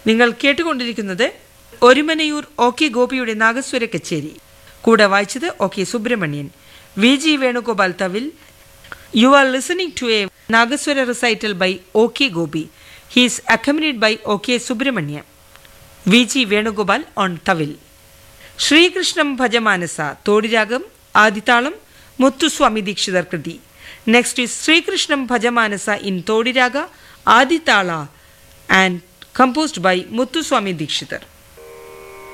നിങ്ങൾ കേട്ടുകൊണ്ടിരിക്കുന്നത് Orumanayur O K ഗോപിയുടെ നാഗസ്വര കച്ചേരി കൂടെ വായിച്ചത് O K Subramanian V G Venugopal thavil you are listening to A നാഗസ്വര recital by O K Gopi he's accompanied by O K Subrahmanyam V G Venugopal on thavil ശ്രീകൃഷ്ണം ഭജമാനസ തോടിരാഗം ആദിതാളം Muthuswamy Dikshitar കൃതി next is ശ്രീകൃഷ്ണം ഭജമാനസ in തോടിരാഗ ആദിതാള and composed by Muthuswami Dikshitar.